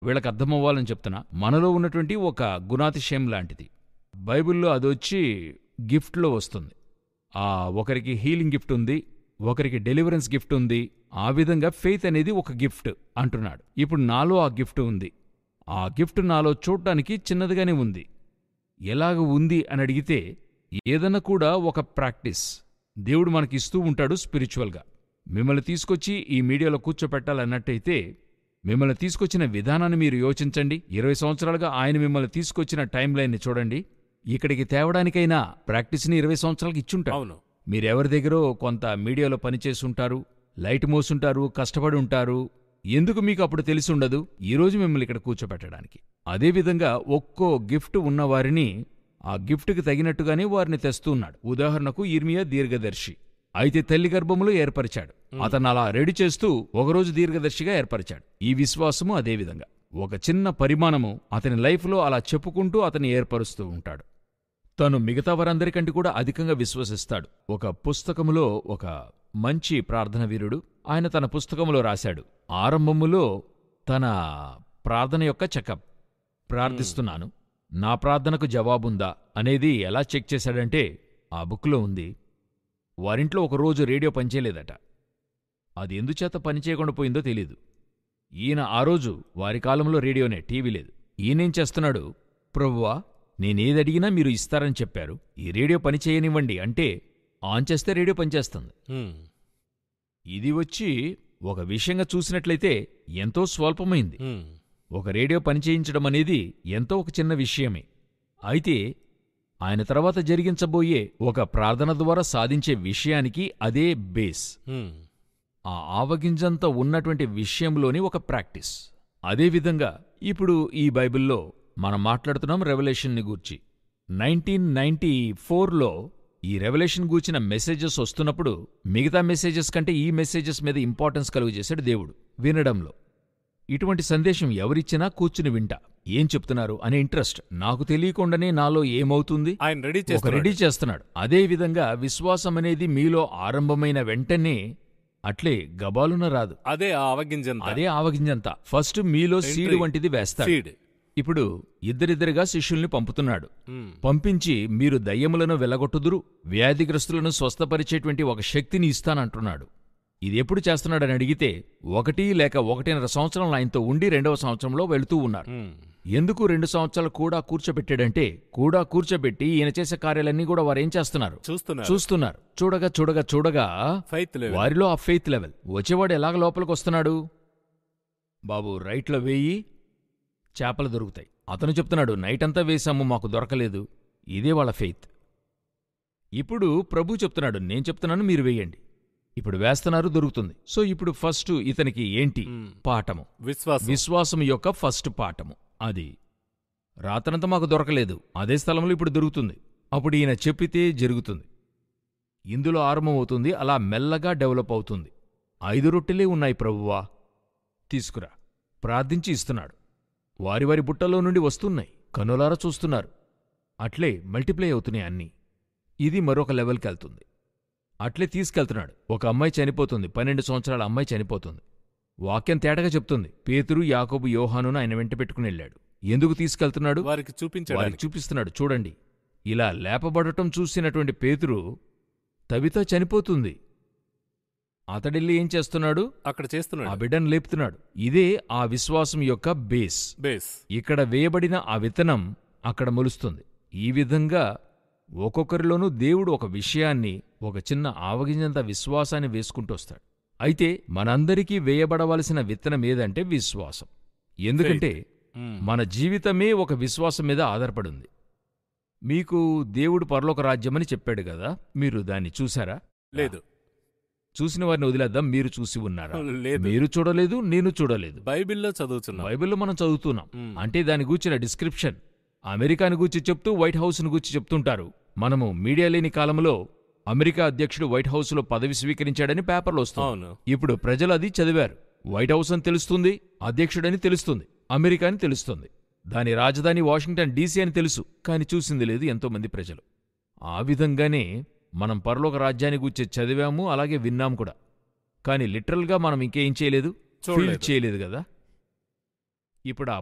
వీళ్ళకి అర్థమవ్వాలని చెప్తున్నా మనలో ఉన్నటువంటి ఒక గుణాతిశయం లాంటిది బైబిల్లో అదొచ్చి గిఫ్ట్లో వస్తుంది ఆ ఒకరికి హీలింగ్ గిఫ్ట్ ఉంది ఒకరికి డెలివరెన్స్ గిఫ్ట్ ఉంది ఆ విధంగా ఫెయిత్ అనేది ఒక గిఫ్ట్ అంటున్నాడు ఇప్పుడు నాలో ఆ గిఫ్ట్ ఉంది ఆ గిఫ్ట్ నాలో చూడటానికి చిన్నదిగానే ఉంది ఎలాగ ఉంది అని అడిగితే ఏదన్నా కూడా ఒక ప్రాక్టీస్ దేవుడు మనకి ఇస్తూ ఉంటాడు స్పిరిచువల్గా మిమ్మల్ని తీసుకొచ్చి ఈ మీడియాలో కూర్చోపెట్టాలన్నట్టయితే మిమ్మల్ని తీసుకొచ్చిన విధానాన్ని మీరు యోచించండి ఇరవై సంవత్సరాలుగా ఆయన మిమ్మల్ని తీసుకొచ్చిన టైం లైన్ని చూడండి ఇక్కడికి తేవడానికైనా ప్రాక్టీస్ని ఇరవై సంవత్సరాలకి ఇచ్చుంటారు అవును మీరెవరి దగ్గరో కొంత మీడియాలో పనిచేసి ఉంటారు లైట్ మోసుంటారు కష్టపడి ఉంటారు ఎందుకు మీకు అప్పుడు తెలిసి ఉండదు ఈరోజు మిమ్మల్ని ఇక్కడ కూర్చోపెట్టడానికి అదేవిధంగా ఒక్కో గిఫ్ట్ ఉన్నవారిని ఆ గిఫ్ట్కి తగినట్టుగానే వారిని తెస్తూ ఉన్నాడు ఉదాహరణకు ఇర్మియా దీర్ఘదర్శి అయితే తల్లి గర్భములో ఏర్పరిచాడు అతను అలా రెడీ చేస్తూ ఒకరోజు దీర్ఘదర్శిగా ఏర్పరిచాడు ఈ విశ్వాసము అదేవిధంగా ఒక చిన్న పరిమాణము అతని లైఫ్లో అలా చెప్పుకుంటూ అతన్ని ఏర్పరుస్తూ ఉంటాడు తను మిగతా వారందరికంటే కూడా అధికంగా విశ్వసిస్తాడు ఒక పుస్తకములో ఒక మంచి ప్రార్థన వీరుడు ఆయన తన పుస్తకములో రాశాడు ఆరంభములో తన ప్రార్థన యొక్క చెకప్ ప్రార్థిస్తున్నాను నా ప్రార్థనకు జవాబుందా అనేది ఎలా చెక్ చేశాడంటే ఆ బుక్లో ఉంది వారింట్లో ఒక రోజు రేడియో పనిచేయలేదట అది ఎందుచేత పనిచేయకుండా పోయిందో తెలీదు ఈయన ఆ రోజు వారి కాలంలో రేడియోనే టీవీ లేదు ఈయనేం చేస్తున్నాడు ప్రభువా నేనేదడిగినా మీరు ఇస్తారని చెప్పారు ఈ రేడియో పని చేయనివ్వండి అంటే ఆన్ చేస్తే రేడియో పనిచేస్తుంది ఉమ్. ఇది వచ్చి ఒక విషయంగా చూసినట్లయితే ఎంతో స్వల్పమైంది ఉమ్. ఒక రేడియో పనిచేయించడం అనేది ఎంతో ఒక చిన్న విషయమే అయితే ఆయన తర్వాత జరిగించబోయే ఒక ప్రార్థన ద్వారా సాధించే విషయానికి అదే బేస్ ఉమ్. ఆ ఆవగింజంత ఉన్నటువంటి విషయంలోని ఒక ప్రాక్టీస్ అదేవిధంగా ఇప్పుడు ఈ బైబిల్లో మనం మాట్లాడుతున్నాం రెవల్యూషన్ని గూర్చి నైన్టీన్ నైన్టీ ఫోర్లో ఈ రెవల్యూషన్ గూర్చిన మెసేజెస్ వస్తున్నప్పుడు మిగతా మెసేజెస్ కంటే ఈ మెసేజెస్ మీద ఇంపార్టెన్స్ కలుగజేశాడు దేవుడు వినడంలో ఇటువంటి సందేశం ఎవరిచ్చినా కూర్చుని వింటా ఏం చెప్తున్నారు అనే ఇంట్రెస్ట్ నాకు తెలియకుండానే నాలో ఏమవుతుంది ఆయన రెడీ ఒక చేస్తున్నాడు రెడీ చేస్తున్నాడు అదే విధంగా విశ్వాసం అనేది మీలో ఆరంభమైన వెంటనే అట్లే గబాలున రాదు అదే ఆ అవగింజంత అదే ఆవగింజంత ఫస్ట్ మీలో సీడ్ Entry. వంటిది వేస్తాడు సీడ్ ఇప్పుడు ఇద్దరిద్దరిగా శిష్యుల్ని పంపుతున్నాడు ఉమ్. పంపించి మీరు దయ్యములను వెలగొట్టుదురు వ్యాధిగ్రస్తులను స్వస్థపరిచేటువంటి ఒక శక్తిని ఇస్తానంటున్నాడు ఇది ఎప్పుడు చేస్తున్నాడని అడిగితే ఒకటి లేక ఒకటిన్నర సంవత్సరం ఆయనతో ఉండి రెండవ సంవత్సరంలో వెళుతూ ఉన్నారు ఉమ్. ఎందుకు రెండు సంవత్సరాలు కూడా కూర్చోబెట్టాడంటే కూడా కూర్చోబెట్టి ఈయన చేసే కార్యాలన్నీ కూడా వారేం చేస్తున్నారు చూస్తున్నారు చూస్తున్నారు చూడగా చూడగా చూడగా ఫైత్ లెవెల్ వారిలో ఆ ఫెయిత్ లెవెల్ వచ్చేవాడు ఎలాగ లోపలికి వస్తున్నాడు బాబు రైట్లో వేయి చేపలు దొరుకుతాయి అతను చెప్తున్నాడు నైట్ అంతా వేశాము మాకు దొరకలేదు ఇదే వాళ్ళ ఫెయిత్ ఇప్పుడు ప్రభు చెప్తున్నాడు నేను చెప్తున్నాను మీరు వేయండి ఇప్పుడు వేస్తున్నారు దొరుకుతుంది సో ఇప్పుడు ఫస్ట్ ఇతనికి ఏంటి ఉమ్. పాఠము విశ్వాసం విశ్వాసం యొక్క ఫస్ట్ పాఠము అది రాత్రంతా మాకు దొరకలేదు అదే స్థలంలో ఇప్పుడు దొరుకుతుంది అప్పుడు ఈయన చెప్పితే జరుగుతుంది ఇందులో ఆరంభమవుతుంది అలా మెల్లగా డెవలప్ అవుతుంది ఐదు రొట్టెలే ఉన్నాయి ప్రభువా తీసుకురా ప్రార్థించి ఇస్తున్నాడు వారి వారి బుట్టలో నుండి వస్తున్నాయి కనులారా చూస్తున్నారు అట్లే మల్టిప్లై అవుతున్నాయి అన్నీ ఇది మరొక లెవెల్కి వెళ్తుంది అట్లే తీసుకెళ్తున్నాడు ఒక అమ్మాయి చనిపోతుంది పన్నెండు సంవత్సరాల అమ్మాయి చనిపోతుంది వాక్యం తేటగా చెప్తుంది పేతురు యాకోబు యోహానును ఆయన వెంట పెట్టుకుని వెళ్ళాడు ఎందుకు తీసుకెళ్తున్నాడు వారికి వారికి చూపించడానికి చూపిస్తున్నాడు చూడండి ఇలా లేపబడటం చూసినటువంటి పేతురు తవిత చనిపోతుంది అతడెళ్ళి ఏం చేస్తున్నాడు అక్కడ ఆ చేస్తున్నాడు బిడ్డను లేపుతున్నాడు ఇదే ఆ విశ్వాసం యొక్క బేస్ బేస్ ఇక్కడ వేయబడిన ఆ విత్తనం అక్కడ మొలుస్తుంది ఈ విధంగా ఒక్కొక్కరిలోనూ దేవుడు ఒక విషయాన్ని ఒక చిన్న ఆవగింజంత విశ్వాసాన్ని వేసుకుంటూ వస్తాడు అయితే మనందరికీ వేయబడవలసిన విత్తనం ఏదంటే విశ్వాసం ఎందుకంటే ఉమ్. మన జీవితమే ఒక విశ్వాసం మీద ఆధారపడింది మీకు దేవుడు పరలోక రాజ్యమని చెప్పాడు కదా మీరు దాన్ని చూసారా లేదు చూసిన వారిని వదిలేద్దాం మీరు చూసి ఉన్నారా లేదు మీరు చూడలేదు నేను చూడలేదు బైబిల్లో చదువుతున్నాం బైబిల్లో మనం చదువుతున్నాం ఉమ్. అంటే దాని గూర్చిన డిస్క్రిప్షన్ అమెరికాని గూర్చి చెప్తూ వైట్ హౌస్ను గూర్చి చెప్తుంటారు మనము మీడియా లేని కాలంలో అమెరికా అధ్యక్షుడు వైట్ హౌస్లో పదవి స్వీకరించాడని పేపర్లో వస్తుంది అవును ఇప్పుడు ప్రజలు అది చదివారు వైట్ హౌస్ అని తెలుస్తుంది అధ్యక్షుడని తెలుస్తుంది అమెరికా అని తెలుస్తుంది దాని రాజధాని వాషింగ్టన్ డీసీ అని తెలుసు కాని చూసింది లేదు ఎంతోమంది ప్రజలు ఆ విధంగానే మనం పరలోక రాజ్యాన్ని గూర్చి చదివాము అలాగే విన్నాం కూడా కాని లిటరల్గా మనం ఇంకేం చేయలేదు ఫీల్ చూడలేదు చేయలేదు కదా ఇప్పుడు ఆ